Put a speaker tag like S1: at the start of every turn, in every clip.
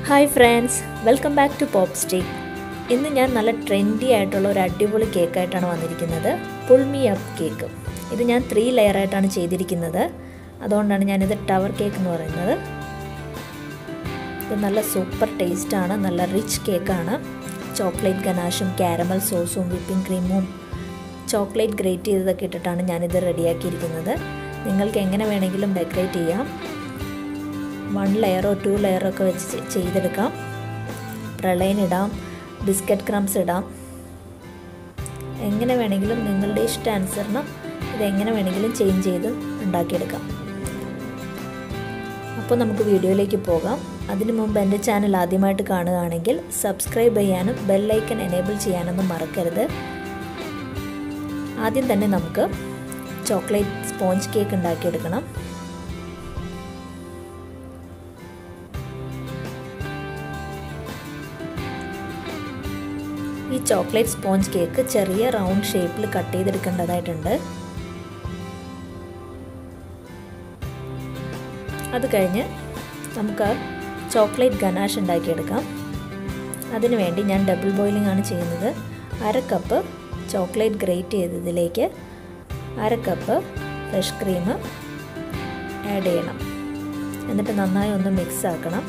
S1: hi friends welcome back to pop steak ഇന്ന് ഞാൻ നല്ല ട്രെൻഡി ആയിട്ടുള്ള ഒരു അടിപൊളി കേക്കായിട്ടാണ് വന്നിരിക്കുന്നത് പുൾമി അപ്പ് കേക്ക് ഇത് ഞാൻ ത്രീ ലെയർ ആയിട്ടാണ് ചെയ്തിരിക്കുന്നത് അതുകൊണ്ടാണ് ഞാനിത് ടവർ കേക്ക് എന്ന് പറയുന്നത് ഇത് നല്ല സൂപ്പർ ടേസ്റ്റാണ് നല്ല റിച്ച് കേക്കാണ് ചോക്ലേറ്റ് ഗനാഷും കാരമൽ സോസും വിപ്പിംഗ് ക്രീമും ചോക്ലേറ്റ് ഗ്രേറ്റ് ചെയ്തതൊക്കെ ഇട്ടിട്ടാണ് ഞാനിത് റെഡിയാക്കിയിരിക്കുന്നത് നിങ്ങൾക്ക് എങ്ങനെ വേണമെങ്കിലും ഡെക്കറേറ്റ് ചെയ്യാം വൺ ലെയറോ ടു ലെയറോ ഒക്കെ വെച്ച് ചെയ്തെടുക്കാം പ്രളയൻ ഇടാം ബിസ്ക്കറ്റ് ക്രംസ് ഇടാം എങ്ങനെ വേണമെങ്കിലും നിങ്ങളുടെ ഇഷ്ടാനുസരണം ഇതെങ്ങനെ വേണമെങ്കിലും ചേഞ്ച് ചെയ്ത് ഉണ്ടാക്കിയെടുക്കാം അപ്പോൾ നമുക്ക് വീഡിയോയിലേക്ക് പോകാം അതിനു മുമ്പ് എൻ്റെ ചാനൽ ആദ്യമായിട്ട് കാണുകയാണെങ്കിൽ സബ്സ്ക്രൈബ് ചെയ്യാനും ബെല്ലൈക്കൺ എനേബിൾ ചെയ്യാനൊന്നും മറക്കരുത് ആദ്യം തന്നെ നമുക്ക് ചോക്ലേറ്റ് സ്പോഞ്ച് കേക്ക് ഉണ്ടാക്കിയെടുക്കണം ഈ ചോക്ലേറ്റ് സ്പോഞ്ച് കേക്ക് ചെറിയ റൗണ്ട് ഷേപ്പിൽ കട്ട് ചെയ്തെടുക്കേണ്ടതായിട്ടുണ്ട് അത് കഴിഞ്ഞ് നമുക്ക് ചോക്ലേറ്റ് ഗനാഷ് ഉണ്ടാക്കിയെടുക്കാം അതിനു വേണ്ടി ഞാൻ ഡബിൾ ബോയിലിംഗ് ആണ് ചെയ്യുന്നത് അര കപ്പ് ചോക്ലേറ്റ് ഗ്രേറ്റ് ചെയ്തതിലേക്ക് അര കപ്പ് ഫ്രഷ് ക്രീം ആഡ് ചെയ്യണം എന്നിട്ട് നന്നായി ഒന്ന് മിക്സ് ആക്കണം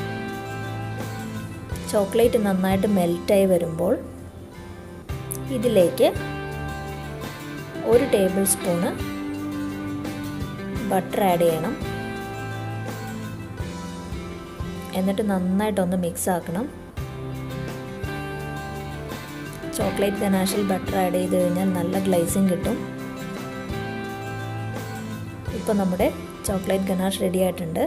S1: ചോക്ലേറ്റ് നന്നായിട്ട് മെൽറ്റായി വരുമ്പോൾ ഇതിലേക്ക് ഒരു ടേബിൾ സ്പൂണ് ബട്ടർ ആഡ് ചെയ്യണം എന്നിട്ട് നന്നായിട്ടൊന്ന് മിക്സ് ആക്കണം ചോക്ലേറ്റ് ഗനാഷിൽ ബട്ടർ ആഡ് ചെയ്ത് കഴിഞ്ഞാൽ നല്ല ഗ്ലേസിങ് കിട്ടും ഇപ്പോൾ നമ്മുടെ ചോക്ലേറ്റ് ഗനാഷ് റെഡി ആയിട്ടുണ്ട്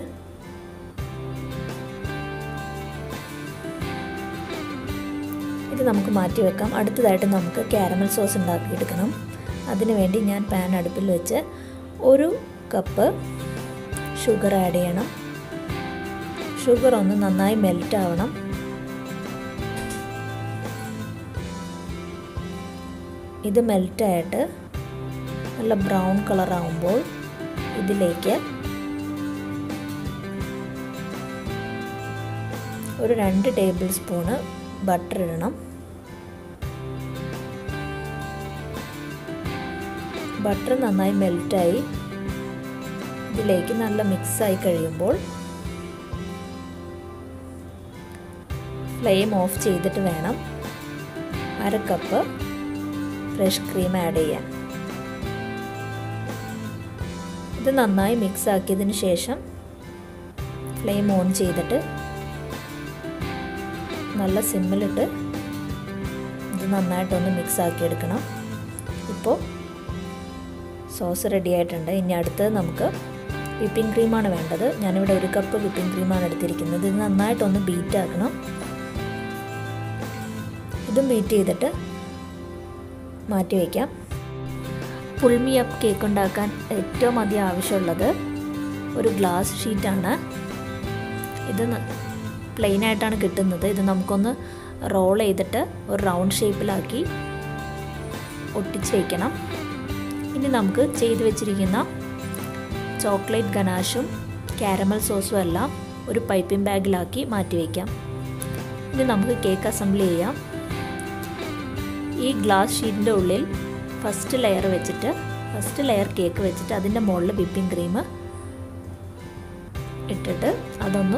S1: ഇത് നമുക്ക് മാറ്റി വെക്കാം അടുത്തതായിട്ട് നമുക്ക് കാരമൽ സോസ് ഉണ്ടാക്കിയെടുക്കണം അതിനുവേണ്ടി ഞാൻ പാൻ അടുപ്പിൽ വെച്ച് ഒരു കപ്പ് ഷുഗർ ആഡ് ചെയ്യണം ഷുഗർ ഒന്ന് നന്നായി മെൽറ്റ് ആവണം ഇത് മെൽറ്റായിട്ട് നല്ല ബ്രൗൺ കളർ ആവുമ്പോൾ ഇതിലേക്ക് ഒരു രണ്ട് ടേബിൾ സ്പൂണ് ബട്ടർ ഇടണം ബട്ടർ നന്നായി മെൽറ്റായി ഇതിലേക്ക് നല്ല മിക്സായി കഴിയുമ്പോൾ ഫ്ലെയിം ഓഫ് ചെയ്തിട്ട് വേണം അര കപ്പ് ഫ്രഷ് ക്രീം ആഡ് ചെയ്യാൻ ഇത് നന്നായി മിക്സ് ആക്കിയതിന് ശേഷം ഫ്ലെയിം ഓൺ ചെയ്തിട്ട് നല്ല സിമ്മിലിട്ട് ഇത് നന്നായിട്ടൊന്ന് മിക്സ് ആക്കിയെടുക്കണം ഇപ്പോൾ സോസ് റെഡി ആയിട്ടുണ്ട് ഇനി അടുത്തത് നമുക്ക് വിപ്പിംഗ് ക്രീമാണ് വേണ്ടത് ഞാനിവിടെ ഒരു കപ്പ് വിപ്പിംഗ് ക്രീമാണ് എടുത്തിരിക്കുന്നത് ഇത് നന്നായിട്ടൊന്ന് ബീറ്റ് ആക്കണം ഇതും ബീറ്റ് ചെയ്തിട്ട് മാറ്റി വയ്ക്കാം പുൾമി അപ്പ് കേക്ക് ഉണ്ടാക്കാൻ ഏറ്റവും അധികം ആവശ്യമുള്ളത് ഒരു ഗ്ലാസ് ഷീറ്റാണ് ഇത് പ്ലെയിൻ ആയിട്ടാണ് കിട്ടുന്നത് ഇത് നമുക്കൊന്ന് റോൾ ചെയ്തിട്ട് ഒരു റൗണ്ട് ഷേപ്പിലാക്കി ഒട്ടിച്ച് വയ്ക്കണം ഇനി നമുക്ക് ചെയ്തു വെച്ചിരിക്കുന്ന ചോക്ലേറ്റ് ഗനാഷും കാരമൽ സോസും എല്ലാം ഒരു പൈപ്പിംഗ് ബാഗിലാക്കി മാറ്റി വയ്ക്കാം ഇനി നമുക്ക് കേക്ക് അസംബിൾ ചെയ്യാം ഈ ഗ്ലാസ് ഷീറ്റിൻ്റെ ഉള്ളിൽ ഫസ്റ്റ് ലെയർ വെച്ചിട്ട് ഫസ്റ്റ് ലെയർ കേക്ക് വെച്ചിട്ട് അതിൻ്റെ മുകളിൽ വിപ്പിംഗ് ക്രീം ഇട്ടിട്ട് അതൊന്ന്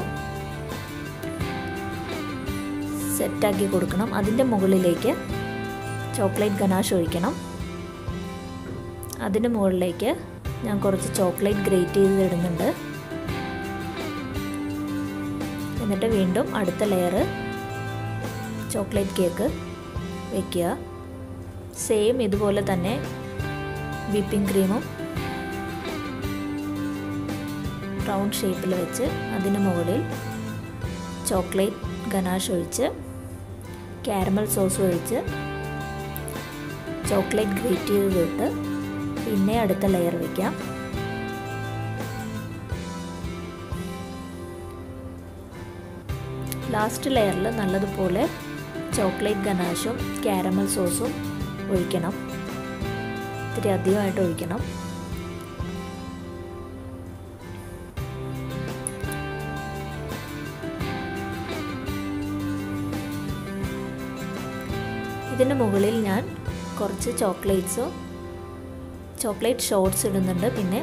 S1: സെറ്റാക്കി കൊടുക്കണം അതിൻ്റെ മുകളിലേക്ക് ചോക്ലേറ്റ് ഗനാഷ് ഒഴിക്കണം അതിന് മുകളിലേക്ക് ഞാൻ കുറച്ച് ചോക്ലേറ്റ് ഗ്രേറ്റ് ചെയ്ത് ഇടുന്നുണ്ട് എന്നിട്ട് വീണ്ടും അടുത്ത ലെയർ ചോക്ലേറ്റ് കേക്ക് വയ്ക്കുക സെയിം ഇതുപോലെ തന്നെ വിപ്പിംഗ് ക്രീമും റൗണ്ട് ഷേപ്പിൽ വെച്ച് അതിന് മുകളിൽ ചോക്ലേറ്റ് ഗനാഷ് ഒഴിച്ച് കാരമൽ സോസ് ഒഴിച്ച് ചോക്ലേറ്റ് ഗ്രേറ്റ് ചെയ്ത് തൊട്ട് പിന്നെ അടുത്ത ലെയർ വയ്ക്കാം ലാസ്റ്റ് ലെയറിൽ നല്ലതുപോലെ ചോക്ലേറ്റ് ഗനാഷും കാരമൽ സോസും ഒഴിക്കണം ഇത്തിരി അധികമായിട്ട് ഒഴിക്കണം ഇതിൻ്റെ മുകളിൽ ഞാൻ കുറച്ച് ചോക്ലേറ്റ്സോ ചോക്ലേറ്റ് ഷോർട്സ് ഇടുന്നുണ്ട് പിന്നെ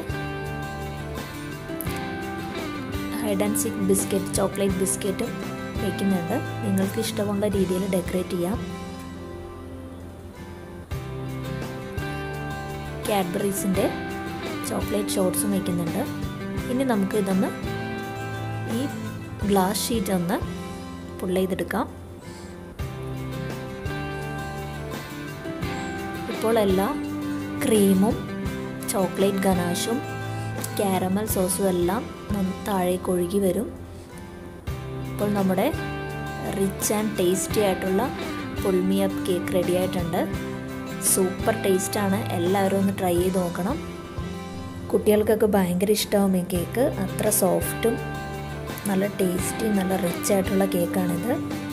S1: hide and seek biscuit chocolate ബിസ്ക്കറ്റും വയ്ക്കുന്നുണ്ട് നിങ്ങൾക്ക് ഇഷ്ടമുള്ള രീതിയിൽ ഡെക്കറേറ്റ് ചെയ്യാം കാഡ്ബറീസിൻ്റെ ചോക്ലേറ്റ് ഷോർട്സും വയ്ക്കുന്നുണ്ട് ഇനി നമുക്ക് ഇതൊന്ന് ഈ ഗ്ലാസ് ഷീറ്റ് ഒന്ന് പുള്ള ചെയ്തെടുക്കാം ഇപ്പോൾ എല്ലാ ക്രീമും ചോക്ലേറ്റ് ഗനാഷും കാരമൽ സോസും എല്ലാം താഴേക്ക് ഒഴുകി വരും ഇപ്പോൾ നമ്മുടെ റിച്ച് ആൻഡ് ടേസ്റ്റി ആയിട്ടുള്ള പുൾമിയപ്പ് കേക്ക് റെഡി ആയിട്ടുണ്ട് സൂപ്പർ ടേസ്റ്റാണ് എല്ലാവരും ഒന്ന് ട്രൈ ചെയ്ത് നോക്കണം കുട്ടികൾക്കൊക്കെ ഭയങ്കര ഇഷ്ടമാവും ഈ കേക്ക് അത്ര സോഫ്റ്റും നല്ല ടേസ്റ്റി നല്ല റിച്ച് ആയിട്ടുള്ള കേക്കാണിത്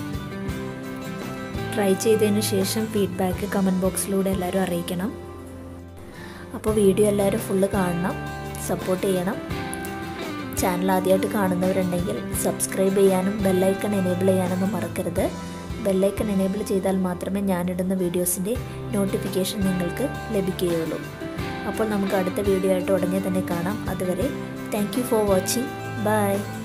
S1: ട്രൈ ചെയ്തതിന് ശേഷം ഫീഡ്ബാക്ക് കമൻറ്റ് ബോക്സിലൂടെ എല്ലാവരും അറിയിക്കണം അപ്പോൾ വീഡിയോ എല്ലാവരും ഫുള്ള് കാണണം സപ്പോർട്ട് ചെയ്യണം ചാനൽ ആദ്യമായിട്ട് കാണുന്നവരുണ്ടെങ്കിൽ സബ്സ്ക്രൈബ് ചെയ്യാനും ബെല്ലൈക്കൺ എനേബിൾ ചെയ്യാനൊന്നും മറക്കരുത് ബെല്ലൈക്കൺ എനേബിൾ ചെയ്താൽ മാത്രമേ ഞാനിടുന്ന വീഡിയോസിൻ്റെ നോട്ടിഫിക്കേഷൻ നിങ്ങൾക്ക് ലഭിക്കുകയുള്ളൂ അപ്പോൾ നമുക്ക് അടുത്ത വീഡിയോ ആയിട്ട് ഉടനെ തന്നെ കാണാം അതുവരെ thank you for watching by